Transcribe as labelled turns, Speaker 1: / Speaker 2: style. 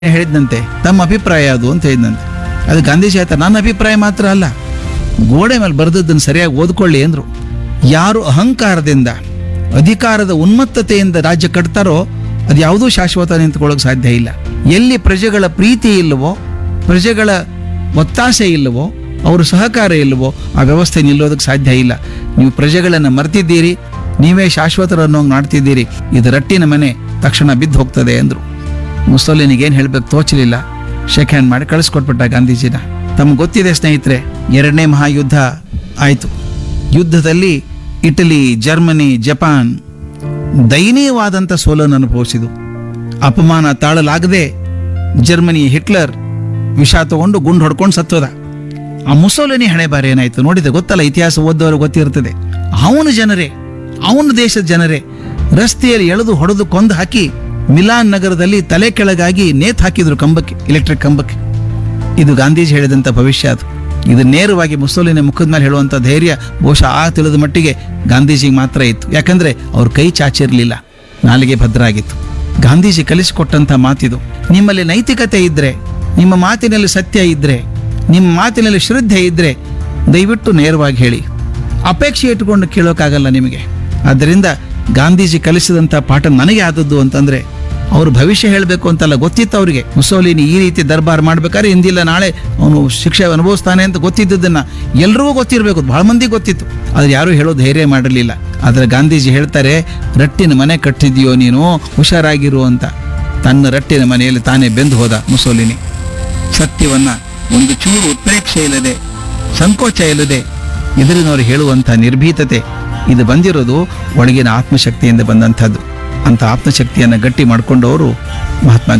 Speaker 1: ಹೇಳಿದ್ನಂತೆ ತಮ್ಮ ಅಭಿಪ್ರಾಯ ಅದು ಅಂತ ಹೇಳಿದ್ನಂತೆ ಅದು ಗಾಂಧೀಜಿ ಆಯ್ತಾ ನನ್ನ ಅಭಿಪ್ರಾಯ ಮಾತ್ರ ಅಲ್ಲ ಗೋಡೆ ಮೇಲೆ ಬರೆದದ್ದನ್ನು ಸರಿಯಾಗಿ ಓದ್ಕೊಳ್ಳಿ ಅಂದ್ರು ಯಾರು ಅಹಂಕಾರದಿಂದ ಅಧಿಕಾರದ ಉನ್ಮತ್ತತೆಯಿಂದ ರಾಜ್ಯ ಕಟ್ತಾರೋ ಅದು ಯಾವುದೂ ಶಾಶ್ವತ ನಿಂತ್ಕೊಳ್ಳೋಕೆ ಸಾಧ್ಯ ಇಲ್ಲ ಎಲ್ಲಿ ಪ್ರಜೆಗಳ ಪ್ರೀತಿ ಇಲ್ಲವೋ ಪ್ರಜೆಗಳ ಒತ್ತಾಸೆ ಇಲ್ಲವೋ ಅವರು ಸಹಕಾರ ಇಲ್ಲವೋ ಆ ವ್ಯವಸ್ಥೆ ನಿಲ್ಲೋದಕ್ಕೆ ಸಾಧ್ಯ ಇಲ್ಲ ನೀವು ಪ್ರಜೆಗಳನ್ನು ಮರ್ತಿದ್ದೀರಿ ನೀವೇ ಶಾಶ್ವತರು ಅನ್ನೋಂಗೆ ಮಾಡ್ತಿದ್ದೀರಿ ಇದು ರಟ್ಟಿನ ಮನೆ ತಕ್ಷಣ ಬಿದ್ದು ಹೋಗ್ತದೆ ಅಂದ್ರು ಮುಸೋಲಿನಿಗೆ ಏನು ಹೇಳ್ಬೇಕು ತೋಚಲಿಲ್ಲ ಶೇಕ್ ಹ್ಯಾಂಡ್ ಮಾಡಿ ಕಳಿಸ್ಕೊಟ್ಬಿಟ್ಟ ಗಾಂಧೀಜಿನ ತಮ್ಗೆ ಗೊತ್ತಿದೆ ಸ್ನೇಹಿತರೆ ಎರಡನೇ ಮಹಾಯುದ್ಧ ಆಯಿತು ಯುದ್ಧದಲ್ಲಿ ಇಟಲಿ ಜರ್ಮನಿ ಜಪಾನ್ ದಯನೀಯವಾದಂಥ ಸೋಲನ್ನು ಅನುಭವಿಸಿದು ಅಪಮಾನ ತಾಳಲಾಗದೆ ಜರ್ಮನಿ ಹಿಟ್ಲರ್ ವಿಷ ತಗೊಂಡು ಗುಂಡು ಹೊಡ್ಕೊಂಡು ಸತ್ತೋದ ಆ ಮುಸೋಲಿನಿ ಹಣೆ ಬಾರಿ ಏನಾಯ್ತು ನೋಡಿದೆ ಗೊತ್ತಲ್ಲ ಇತಿಹಾಸ ಓದೋರು ಗೊತ್ತಿರ್ತದೆ ಅವನ ಜನರೇ ಅವನ ದೇಶದ ಜನರೇ ರಸ್ತೆಯಲ್ಲಿ ಎಳೆದು ಹೊಡೆದು ಕೊಂದು ಹಾಕಿ ಮಿಲಾನ್ ನಗರದಲ್ಲಿ ತಲೆ ಕೆಳಗಾಗಿ ನೇತ್ ಹಾಕಿದ್ರು ಕಂಬಕ್ಕೆ ಎಲೆಕ್ಟ್ರಿಕ್ ಕಂಬಕ್ಕೆ ಇದು ಗಾಂಧೀಜಿ ಹೇಳಿದಂಥ ಭವಿಷ್ಯ ಅದು ಇದು ನೇರವಾಗಿ ಮುಸೋಲಿನ ಮುಖದ ಮೇಲೆ ಹೇಳುವಂಥ ಧೈರ್ಯ ಬಹುಶಃ ಆ ತಿಳಿದ ಮಟ್ಟಿಗೆ ಗಾಂಧೀಜಿಗೆ ಮಾತ್ರ ಇತ್ತು ಯಾಕಂದ್ರೆ ಅವ್ರ ಕೈ ಚಾಚಿರಲಿಲ್ಲ ನಾಲಿಗೆ ಭದ್ರ ಆಗಿತ್ತು ಗಾಂಧೀಜಿ ಕಲಿಸಿಕೊಟ್ಟಂಥ ಮಾತಿದು ನಿಮ್ಮಲ್ಲಿ ನೈತಿಕತೆ ಇದ್ರೆ ನಿಮ್ಮ ಮಾತಿನಲ್ಲಿ ಸತ್ಯ ಇದ್ರೆ ನಿಮ್ಮ ಮಾತಿನಲ್ಲಿ ಶ್ರದ್ಧೆ ಇದ್ರೆ ದಯವಿಟ್ಟು ನೇರವಾಗಿ ಹೇಳಿ ಅಪೇಕ್ಷೆ ಇಟ್ಟುಕೊಂಡು ಕೇಳೋಕ್ಕಾಗಲ್ಲ ನಿಮಗೆ ಆದ್ದರಿಂದ ಗಾಂಧೀಜಿ ಕಲಿಸಿದಂಥ ಪಾಠ ನನಗೆ ಆದದ್ದು ಅಂತಂದ್ರೆ ಅವರು ಭವಿಷ್ಯ ಹೇಳಬೇಕು ಅಂತಲ್ಲ ಗೊತ್ತಿತ್ತು ಅವರಿಗೆ ಮುಸೋಲಿನಿ ಈ ರೀತಿ ದರ್ಬಾರ್ ಮಾಡ್ಬೇಕಾದ್ರೆ ಇಂದಿಲ್ಲ ನಾಳೆ ಅವನು ಶಿಕ್ಷೆ ಅನುಭವಿಸ್ತಾನೆ ಅಂತ ಗೊತ್ತಿದ್ದದನ್ನ ಎಲ್ರಿಗೂ ಗೊತ್ತಿರಬೇಕು ಬಹಳ ಮಂದಿ ಗೊತ್ತಿತ್ತು ಆದ್ರೆ ಯಾರೂ ಹೇಳೋ ಧೈರ್ಯ ಮಾಡಿರಲಿಲ್ಲ ಆದ್ರೆ ಗಾಂಧೀಜಿ ಹೇಳ್ತಾರೆ ರಟ್ಟಿನ ಮನೆ ಕಟ್ಟಿದ್ಯೋ ನೀನು ಹುಷಾರಾಗಿರು ಅಂತ ತನ್ನ ರಟ್ಟಿನ ಮನೆಯಲ್ಲಿ ತಾನೇ ಬೆಂದು ಹೋದ ಮುಸೋಲಿನಿ ಸತ್ಯವನ್ನ ಒಂದು ಚೂರು ಉತ್ಪ್ರೇಕ್ಷೆ ಇಲ್ಲದೆ ಸಂಕೋಚ ಇಲ್ಲದೆ ಎದುರಿನವರು ಹೇಳುವಂಥ ನಿರ್ಭೀತತೆ ಇದು ಬಂದಿರೋದು ಒಳಗಿನ ಆತ್ಮಶಕ್ತಿಯಿಂದ ಬಂದಂಥದ್ದು ಅಂತ ಆತ್ಮಶಕ್ತಿಯನ್ನು ಗಟ್ಟಿ ಮಾಡಿಕೊಂಡವರು ಮಹಾತ್ಮ